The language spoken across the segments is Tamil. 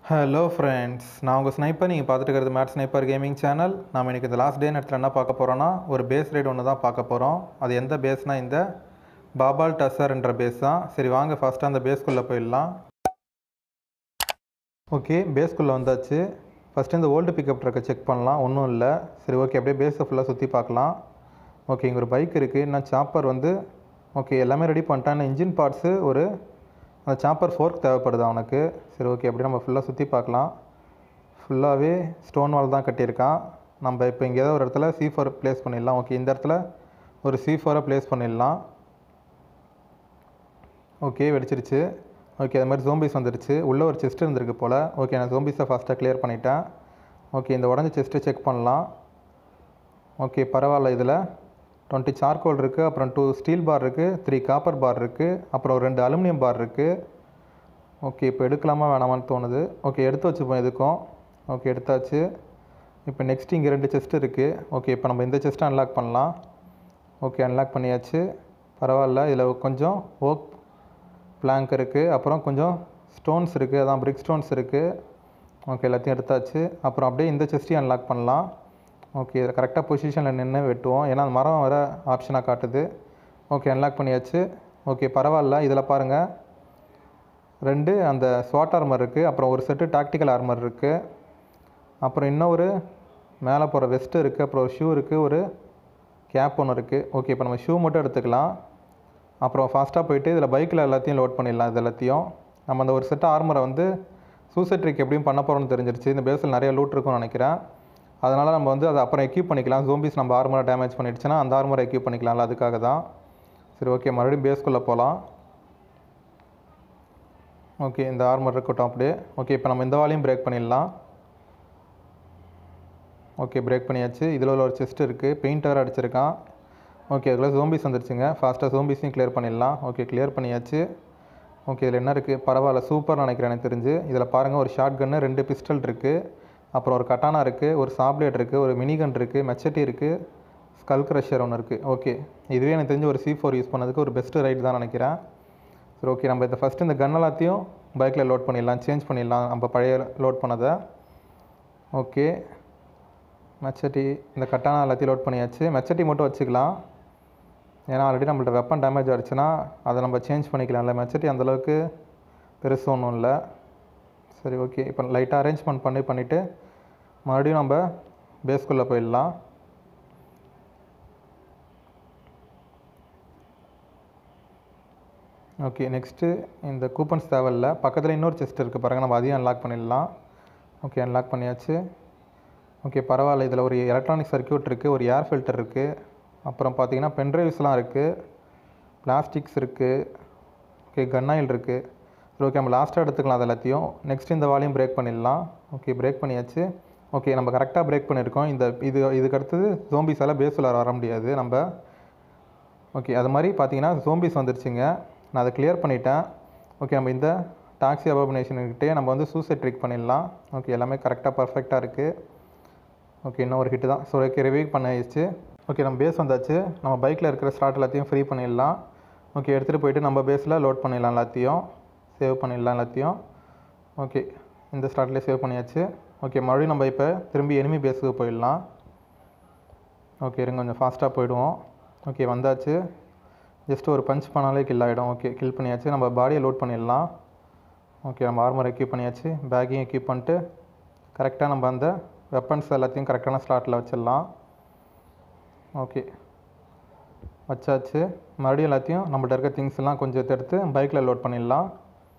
ஹலோ ஃப்ரெண்ட்ஸ் நான் உங்கள் ஸ்னைப்பர் நீங்கள் பார்த்துட்டு இருக்கிறது மேட் ஸ்னைப்பர் கேமிங் சேனல் நாம் இன்றைக்கி இந்த லாஸ்ட் டே நேரத்தில் என்ன பார்க்க போகிறோன்னா ஒரு பேஸ் ரைடு ஒன்று தான் பார்க்க போகிறோம் அது எந்த பேஸ்னால் இந்த பாபால் டஸ்ஸர்ன்ற பேஸ் தான் சரி வாங்க ஃபஸ்ட்டு அந்த பேஸ்க்குள்ளே போயிடலாம் ஓகே பேஸ்க்குள்ளே வந்தாச்சு ஃபஸ்ட்டு இந்த ஓல்டு பிக்கப் ட்ரக்கை செக் பண்ணலாம் ஒன்றும் இல்லை சரி ஓகே அப்படியே பேஸை ஃபுல்லாக சுற்றி பார்க்கலாம் ஓகே இங்கே ஒரு பைக் இருக்குது இன்னும் சாப்பர் வந்து ஓகே எல்லாமே ரெடி பண்ணிட்டான் இன்ஜின் பார்ட்ஸு ஒரு அந்த சாப்பர் ஃபோர்க் தேவைப்படுது அவனுக்கு சரி ஓகே அப்படியே நம்ம ஃபுல்லாக சுற்றி பார்க்கலாம் ஃபுல்லாகவே ஸ்டோன் வால் தான் கட்டியிருக்கான் நம்ம இப்போ இங்கே ஏதோ ஒரு இடத்துல சி ஃபோர் ப்ளேஸ் பண்ணிடலாம் ஓகே இந்த இடத்துல ஒரு சி ஃபோரை ப்ளேஸ் பண்ணிடலாம் ஓகே வெடிச்சிருச்சு ஓகே அது மாதிரி ஜோம்பிஸ் வந்துருச்சு உள்ளே ஒரு செஸ்ட் இருந்திருக்கு போல் ஓகே நான் ஜோம்பிஸை ஃபாஸ்ட்டாக கிளியர் பண்ணிட்டேன் ஓகே இந்த உடஞ்ச செஸ்ட்டை செக் பண்ணலாம் ஓகே பரவாயில்ல இதில் டுவெண்ட்டி சார்கோல் இருக்குது அப்புறம் டூ ஸ்டீல் பார் இருக்குது த்ரீ காப்பர் பார் இருக்குது அப்புறம் ரெண்டு அலுமினியம் பார் இருக்குது ஓகே இப்போ எடுக்கலாமா வேணாமான்னு தோணுது ஓகே எடுத்து வச்சுப்போம் எதுக்கும் ஓகே எடுத்தாச்சு இப்போ நெக்ஸ்ட் இங்கே ரெண்டு செஸ்ட் இருக்குது ஓகே இப்போ நம்ம இந்த செஸ்ட்டை அன்லாக் பண்ணலாம் ஓகே அன்லாக் பண்ணியாச்சு பரவாயில்ல இதில் கொஞ்சம் ஓக் பிளாங்க் இருக்குது அப்புறம் கொஞ்சம் ஸ்டோன்ஸ் இருக்குது அதான் பிரிக் ஸ்டோன்ஸ் இருக்குது ஓகே எல்லாத்தையும் எடுத்தாச்சு அப்புறம் அப்படியே இந்த செஸ்ட்டையும் அன்லாக் பண்ணலாம் ஓகே இதில் கரெக்டாக பொசிஷனில் நின்று வெட்டுவோம் ஏன்னா அந்த மரம் வர ஆப்ஷனாக காட்டுது ஓகே அன்லாக் பண்ணியாச்சு ஓகே பரவாயில்ல இதில் பாருங்கள் ரெண்டு அந்த ஸ்வாட் ஆர்மர் இருக்குது அப்புறம் ஒரு செட்டு டாக்டிக்கல் ஆர்மர் இருக்குது அப்புறம் இன்னொரு மேலே போகிற வெஸ்ட்டு இருக்குது அப்புறம் ஒரு ஷூ இருக்குது ஒரு கேப் ஒன்று இருக்குது ஓகே இப்போ நம்ம ஷூ மட்டும் எடுத்துக்கலாம் அப்புறம் ஃபாஸ்ட்டாக போயிட்டு இதில் பைக்கில் எல்லாத்தையும் லோட் பண்ணிடலாம் இது எல்லாத்தையும் நம்ம அந்த ஒரு செட்டு ஆர்மரை வந்து சூசைட் ட்ரிக் எப்படியும் பண்ண போகிறோம்னு தெரிஞ்சிருச்சு இந்த பேஸில் நிறைய லூட் இருக்கும்னு நினைக்கிறேன் அதனால் நம்ம வந்து அதை அப்புறம் எக்யூப் பண்ணிக்கலாம் ஜோம்பிஸ் நம்ம ஆர்மரை டேமேஜ் பண்ணிடுச்சுன்னா அந்த ஆர்மரை எக்யூப் பண்ணிக்கலாம்ல அதுக்காக தான் சரி ஓகே மறுபடியும் பேஸ்க்குள்ளே போகலாம் ஓகே இந்த ஆர்மர் இருக்கட்டும் அப்படியே ஓகே இப்போ நம்ம இந்த வாலையும் பிரேக் பண்ணிடலாம் ஓகே பிரேக் பண்ணியாச்சு இதில் ஒரு செஸ்ட் இருக்குது பெயிண்ட் வேறு அடிச்சிருக்கான் ஓகே அதில் ஜோம்பிஸ் வந்துருச்சுங்க ஃபாஸ்ட்டாக ஜோம்பிஸையும் கிளியர் பண்ணிடலாம் ஓகே கிளியர் பண்ணியாச்சு ஓகே இதில் என்ன இருக்குது பரவாயில்ல சூப்பர் நினைக்கிறேன் எனக்கு தெரிஞ்சு இதில் பாருங்கள் ஒரு ஷார்ட் கன்று ரெண்டு பிஸ்டல் இருக்குது அப்புறம் ஒரு கட்டானா இருக்குது ஒரு சாப்லேட் இருக்குது ஒரு மினிகன் இருக்குது மெச்சட்டி இருக்குது ஸ்கல் க்ரஷர் ஒன்று இருக்குது ஓகே இதுவே எனக்கு தெரிஞ்சு ஒரு சி ஃபோர் யூஸ் பண்ணதுக்கு ஒரு பெஸ்ட்டு ரைட் தான் நினைக்கிறேன் சரி ஓகே நம்ம இந்த ஃபஸ்ட்டு இந்த கன் எல்லாத்தையும் பைக்கில் லோட் பண்ணிடலாம் சேஞ்ச் பண்ணிடலாம் நம்ம பழைய லோட் பண்ணதை ஓகே மெச்சட்டி இந்த கட்டானா எல்லாத்தையும் லோட் பண்ணியாச்சு மெச்சட்டி மட்டும் வச்சுக்கலாம் ஏன்னா ஆல்ரெடி நம்மள்ட்ட வெப்பன் டேமேஜ் ஆகிடுச்சுன்னா அதை நம்ம சேஞ்ச் பண்ணிக்கலாம்ல மெச்சட்டி அந்தளவுக்கு பெருசு ஒன்றும் இல்லை சரி ஓகே இப்போ லைட்டாக அரேஞ்ச்மெண்ட் பண்ணி பண்ணிவிட்டு மறுபடியும் நம்ம பேஸ்குள்ளே போயிடலாம் ஓகே நெக்ஸ்ட்டு இந்த கூப்பன்ஸ் தேவையில்ல பக்கத்தில் இன்னொரு செஸ்ட் இருக்குது பாருங்கள் நம்ம அதையும் அன்லாக் பண்ணிடலாம் ஓகே அன்லாக் பண்ணியாச்சு ஓகே பரவாயில்ல இதில் ஒரு எலக்ட்ரானிக் சர்க்கியூட் இருக்குது ஒரு ஏர் ஃபில்டர் இருக்குது அப்புறம் பார்த்தீங்கன்னா பென்ட்ரைவ்ஸ்லாம் இருக்குது பிளாஸ்டிக்ஸ் இருக்குது ஓகே கன் ஆயில் இருக்குது சரி ஓகே நம்ம லாஸ்ட்டாக எடுத்துக்கலாம் அது எல்லாத்தையும் நெக்ஸ்ட் இந்த வால்யூம் பிரேக் பண்ணிடலாம் ஓகே பிரேக் பண்ணியாச்சு ஓகே நம்ம கரெக்டாக பிரேக் பண்ணியிருக்கோம் இந்த இது இதுக்கு அடுத்தது ஜோம்பிஸால் பேஸில் வர முடியாது நம்ம ஓகே அது மாதிரி பார்த்தீங்கன்னா ஜோம்பிஸ் வந்துருச்சுங்க நான் அதை கிளியர் பண்ணிட்டேன் ஓகே நம்ம இந்த டாக்ஸி அபாபினேஷன்கிட்டே நம்ம வந்து சூசைட் ட்ரிக் பண்ணிடலாம் ஓகே எல்லாமே கரெக்டாக பர்ஃபெக்டாக இருக்குது ஓகே இன்னும் ஒரு ஹிட்டு தான் ஸோ ஓகே ரிவ்யூ பண்ணிடுச்சு ஓகே நம்ம பேஸ் வந்தாச்சு நம்ம பைக்கில் இருக்கிற ஸ்லாட் எல்லாத்தையும் ஃப்ரீ பண்ணிடலாம் ஓகே எடுத்துகிட்டு போயிட்டு நம்ம பேஸில் லோட் பண்ணிடலாம் எல்லாத்தையும் சேவ் பண்ணிடலாம் எல்லாத்தையும் ஓகே இந்த ஸ்லாட்லேயே சேவ் பண்ணியாச்சு ஓகே மறுபடியும் நம்ம இப்போ திரும்பி எனிமி பேஸுக்கு போயிடலாம் ஓகே இருங்க கொஞ்சம் ஃபாஸ்ட்டாக போயிடுவோம் ஓகே வந்தாச்சு ஜஸ்ட் ஒரு பஞ்ச் பண்ணாலே கில் ஆகிடும் ஓகே கில் பண்ணியாச்சு நம்ம பாடியை லோட் பண்ணிடலாம் ஓகே நம்ம ஆர்மர் எக்யூப் பண்ணியாச்சு பேக்கையும் எக்யூப் பண்ணிட்டு கரெக்டாக நம்ம அந்த வெப்பன்ஸ் எல்லாத்தையும் கரெக்டான ஸ்லாட்டில் வச்சிடலாம் ஓகே வச்சாச்சு மறுபடியும் எல்லாத்தையும் நம்மள்ட்ட இருக்க திங்ஸ் எல்லாம் கொஞ்சம் எடுத்து பைக்கில் லோட் பண்ணிடலாம்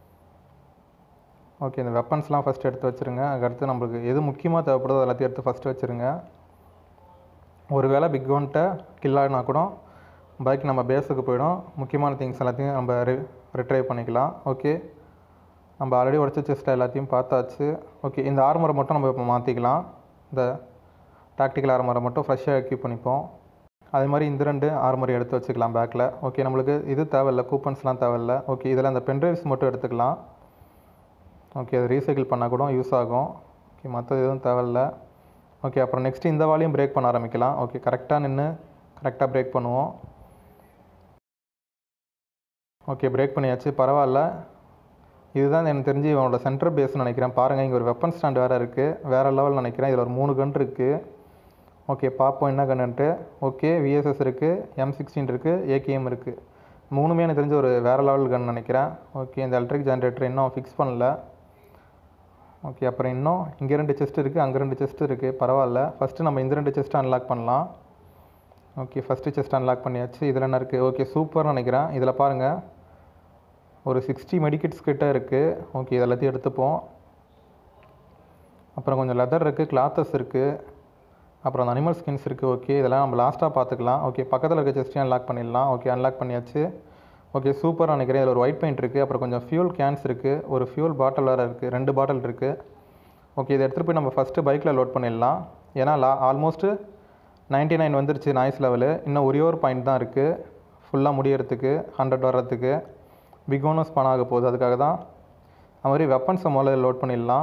ஓகே இந்த வெப்பன்ஸ்லாம் ஃபஸ்ட் எடுத்து வச்சுருங்க அதுக்கடுத்து நம்மளுக்கு எது முக்கியமாக தேவைப்படுதோ எல்லாத்தையும் எடுத்து ஃபஸ்ட்டு வச்சுருங்க ஒரு வேளை பிக் ஒன்ட்ட கில் ஆகினா கூட பைக் நம்ம பேஸுக்கு போயிடும் முக்கியமான திங்ஸ் எல்லாத்தையும் நம்ம ரி ரிட்ரைவ் பண்ணிக்கலாம் ஓகே நம்ம ஆல்ரெடி உடச்ச செஸ்ட்டை எல்லாத்தையும் பார்த்தாச்சு ஓகே இந்த ஆர்மரை மட்டும் நம்ம இப்போ மாற்றிக்கலாம் இந்த டாக்டிக்கல் ஆர்மரை மட்டும் ஃப்ரெஷ்ஷாக எக்யூப் பண்ணிப்போம் அதே மாதிரி இந்த ரெண்டு ஆர்மரை எடுத்து வச்சுக்கலாம் பேக்கில் ஓகே நம்மளுக்கு இது தேவையில்ல கூப்பன்ஸ்லாம் தேவையில்ல ஓகே இதில் அந்த பென்ட்ரைவ்ஸ் மட்டும் எடுத்துக்கலாம் ஓகே அது ரீசைக்கிள் பண்ணால் கூட யூஸ் ஆகும் ஓகே மற்றது எதுவும் தேவையில்ல ஓகே அப்புறம் நெக்ஸ்ட்டு இந்த வாலையும் பிரேக் பண்ண ஆரம்பிக்கலாம் ஓகே கரெக்டாக நின்று கரெக்டாக பிரேக் பண்ணுவோம் ஓகே பிரேக் பண்ணியாச்சு பரவாயில்ல இதுதான் எனக்கு தெரிஞ்சு இவனோட சென்டர் பேஸ்னு நினைக்கிறேன் பாருங்கள் இங்கே ஒரு வெப்பன் ஸ்டாண்ட் வேறு இருக்குது வேறு லெவல் நினைக்கிறேன் இதில் ஒரு மூணு கன் இருக்குது ஓகே பார்ப்போம் என்ன கன்னுன்ட்டு ஓகே விஎஸ்எஸ் இருக்குது எம் சிக்ஸ்டீன் இருக்குது ஏகேஎம் இருக்குது மூணுமே எனக்கு தெரிஞ்ச ஒரு வேறு லெவல் கன் நினைக்கிறேன் ஓகே இந்த எலக்ட்ரிக் ஜென்ரேட்டர் இன்னும் ஃபிக்ஸ் பண்ணல ஓகே அப்புறம் இன்னும் இங்கே ரெண்டு செஸ்ட் இருக்குது அங்கே ரெண்டு செஸ்ட் இருக்குது பரவாயில்ல ஃபஸ்ட்டு நம்ம இந்த ரெண்டு செஸ்ட்டை அன்லாக் பண்ணலாம் ஓகே ஃபஸ்ட்டு செஸ்ட் அன்லாக் பண்ணியாச்சு இதில் என்ன இருக்குது ஓகே சூப்பர்னு நினைக்கிறேன் இதில் பாருங்கள் ஒரு சிக்ஸ்டி மெடிக்கெட்ஸ் கிட்ட இருக்குது ஓகே இது எல்லாத்தையும் எடுத்துப்போம் அப்புறம் கொஞ்சம் லெதர் இருக்குது கிளாத்தஸ் இருக்குது அப்புறம் அந்த அனிமல் ஸ்கின்ஸ் இருக்குது ஓகே இதெல்லாம் நம்ம லாஸ்ட்டாக பார்த்துக்கலாம் ஓகே பக்கத்தில் இருக்க செஸ்ட்டையும் அன்லாக் பண்ணிடலாம் ஓகே அன்லாக் பண்ணியாச்சு ஓகே சூப்பராக நினைக்கிறேன் இதில் ஒரு ஒயிட் பெயிண்ட் இருக்குது அப்புறம் கொஞ்சம் ஃபியூல் கேன்ஸ் இருக்குது ஒரு ஃபியூல் பாட்டில் வேறு இருக்குது ரெண்டு பாட்டில் இருக்குது ஓகே இதை எடுத்துகிட்டு போய் நம்ம ஃபஸ்ட்டு பைக்கில் லோட் பண்ணிடலாம் ஏன்னா லா ஆல்மோஸ்ட்டு நைன்ட்டி நைன் வந்துருச்சு நாய்ஸ் லெவலு இன்னும் ஒரே ஒரு பாயிண்ட் தான் இருக்குது ஃபுல்லாக முடியறதுக்கு ஹண்ட்ரட் வர்றதுக்கு பிக் ஒன்னும் ஸ்பான் ஆக போகுது அதுக்காக தான் அது மாதிரி வெப்பன்ஸை முதல்ல லோட் பண்ணிடலாம்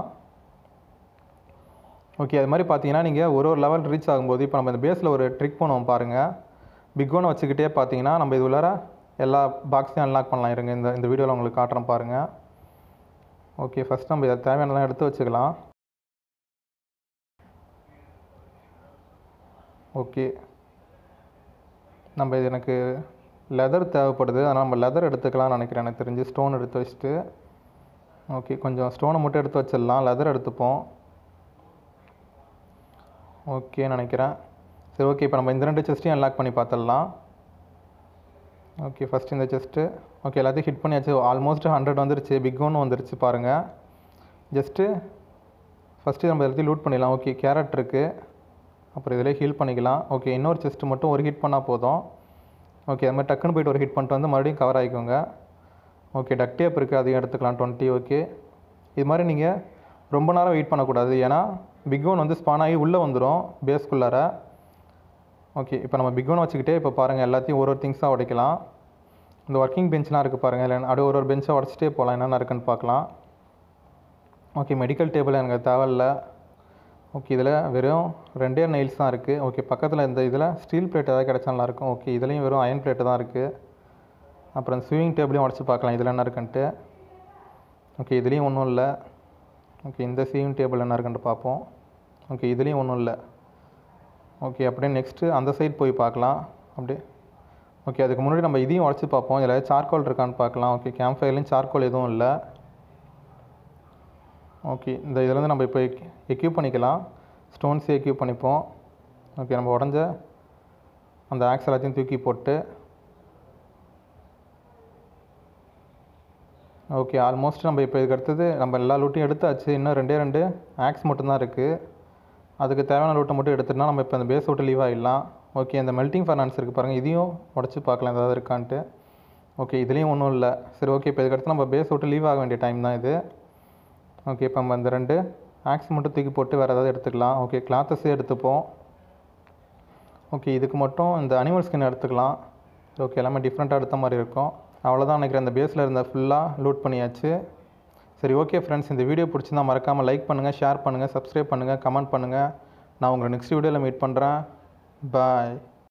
ஓகே அது மாதிரி பார்த்தீங்கன்னா நீங்கள் ஒரு ஒரு லெவல் ரீச் ஆகும்போது இப்போ நம்ம இந்த பேஸில் ஒரு ட்ரிக் பண்ணுவோம் பாருங்கள் பிக் ஒன் வச்சுக்கிட்டே பார்த்தீங்கன்னா நம்ம இது உள்ளார எல்லா பாக்ஸையும் அன்லாக் பண்ணலாம் இருங்க இந்த இந்த வீடியோவில் உங்களுக்கு காட்டுறேன் பாருங்கள் ஓகே ஃபஸ்ட் நம்ம இதை தேவையானதெல்லாம் எடுத்து வச்சுக்கலாம் ஓகே நம்ம இது எனக்கு லெதர் தேவைப்படுது அதனால் நம்ம லெதர் எடுத்துக்கலாம்னு நினைக்கிறேன் எனக்கு தெரிஞ்சு ஸ்டோன் எடுத்து வச்சுட்டு ஓகே கொஞ்சம் ஸ்டோனை மட்டும் எடுத்து வச்சிடலாம் லெதர் எடுத்துப்போம் ஓகே நினைக்கிறேன் சரி ஓகே இப்போ நம்ம இந்த ரெண்டு செஸ்ட்டையும் அன்லாக் பண்ணி பார்த்துடலாம் ஓகே ஃபஸ்ட் இந்த செஸ்ட்டு ஓகே எல்லாத்தையும் ஹிட் பண்ணியாச்சு ஆல்மோஸ்ட் ஹண்ட்ரட் வந்துருச்சு பிக் ஒன்று வந்துருச்சு பாருங்கள் ஜஸ்ட்டு ஃபஸ்ட்டு நம்ம எல்லாத்தையும் லூட் பண்ணிடலாம் ஓகே கேரட் இருக்குது அப்புறம் இதில் ஹீல் பண்ணிக்கலாம் ஓகே இன்னொரு செஸ்ட்டு மட்டும் ஒரு ஹிட் பண்ணால் போதும் ஓகே அது மாதிரி டக்குன்னு போயிட்டு ஒரு ஹிட் பண்ணிட்டு வந்து மறுபடியும் கவர் ஆகிக்கோங்க ஓகே டக் டேப் இருக்குது அதையும் எடுத்துக்கலாம் டுவெண்ட்டி ஓகே இது மாதிரி நீங்கள் ரொம்ப நேரம் வெயிட் பண்ணக்கூடாது ஏன்னா பிக் ஒன் வந்து ஸ்பான் ஆகி உள்ளே வந்துடும் பேஸ்க்குள்ளார ஓகே இப்போ நம்ம பிக் ஒன் வச்சுக்கிட்டே இப்போ பாருங்கள் எல்லாத்தையும் ஒரு ஒரு திங்ஸாக உடைக்கலாம் இந்த ஒர்க்கிங் பெஞ்ச்லாம் இருக்குது பாருங்கள் இல்லை அப்படியே ஒரு ஒரு பெஞ்சை உடச்சிட்டே போகலாம் என்னென்ன இருக்குன்னு பார்க்கலாம் ஓகே மெடிக்கல் டேபிள் எனக்கு தேவையில்ல ஓகே இதில் வெறும் ரெண்டே நெயில்ஸ் தான் இருக்குது ஓகே பக்கத்தில் இந்த இதில் ஸ்டீல் பிளேட் ஏதாவது கிடச்சா நல்லாயிருக்கும் ஓகே இதுலேயும் வெறும் அயன் பிளேட்டு தான் இருக்குது அப்புறம் ஸ்விமிங் டேபிளையும் உடச்சி பார்க்கலாம் இதில் என்ன இருக்குன்ட்டு ஓகே இதுலேயும் ஒன்றும் இல்லை ஓகே இந்த ஸ்விமிங் டேபிள் என்ன இருக்குன்ட்டு பார்ப்போம் ஓகே இதுலேயும் ஒன்றும் இல்லை ஓகே அப்படியே நெக்ஸ்ட்டு அந்த சைட் போய் பார்க்கலாம் அப்படியே ஓகே அதுக்கு முன்னாடி நம்ம இதையும் உடச்சி பார்ப்போம் இதில் சார்கோல் இருக்கான்னு பார்க்கலாம் ஓகே கேம்ப் ஃபயர்லேயும் சார்கோல் எதுவும் இல்லை ஓகே இந்த இதுலேருந்து நம்ம இப்போ எக்யூப் பண்ணிக்கலாம் ஸ்டோன்ஸே எக்யூப் பண்ணிப்போம் ஓகே நம்ம உடஞ்ச அந்த ஆக்ஸ் எல்லாத்தையும் தூக்கி போட்டு ஓகே ஆல்மோஸ்ட் நம்ம இப்போ இதுக்கு அடுத்தது நம்ம எல்லா லூட்டையும் எடுத்தாச்சு இன்னும் ரெண்டே ரெண்டு ஆக்ஸ் மட்டும்தான் இருக்குது அதுக்கு தேவையான லூட்டை மட்டும் எடுத்துட்டா நம்ம இப்போ அந்த பேஸ் விட்டு லீவ் ஆகிடலாம் ஓகே இந்த மெல்ட்டிங் ஃபைனான்ஸ் இருக்குது பாருங்கள் இதையும் உடச்சி பார்க்கலாம் ஏதாவது இருக்கான்ட்டு ஓகே இதுலேயும் ஒன்றும் இல்லை சரி ஓகே இப்போ இதுக்கடுத்து நம்ம பேஸ் விட்டு லீவ் ஆக வேண்டிய டைம் தான் இது ஓகே இப்போ நம்ம இந்த ரெண்டு ஆக்ஸ் மட்டும் தூக்கி போட்டு வேறு ஏதாவது எடுத்துக்கலாம் ஓகே கிளாத்தஸே எடுத்துப்போம் ஓகே இதுக்கு மட்டும் இந்த அனிமல் ஸ்கின் எடுத்துக்கலாம் ஓகே எல்லாமே டிஃப்ரெண்ட்டாக எடுத்த மாதிரி இருக்கும் அவ்வளோதான் நினைக்கிறேன் இந்த பேஸில் இருந்த ஃபுல்லாக லூட் பண்ணியாச்சு சரி ஓகே ஃப்ரெண்ட்ஸ் இந்த வீடியோ பிடிச்சிருந்தா மறக்காமல் லைக் பண்ணுங்கள் ஷேர் பண்ணுங்கள் சப்ஸ்கிரைப் பண்ணுங்கள் கமெண்ட் பண்ணுங்கள் நான் உங்களை நெக்ஸ்ட் வீடியோவில் மீட் பண்ணுறேன் பாய்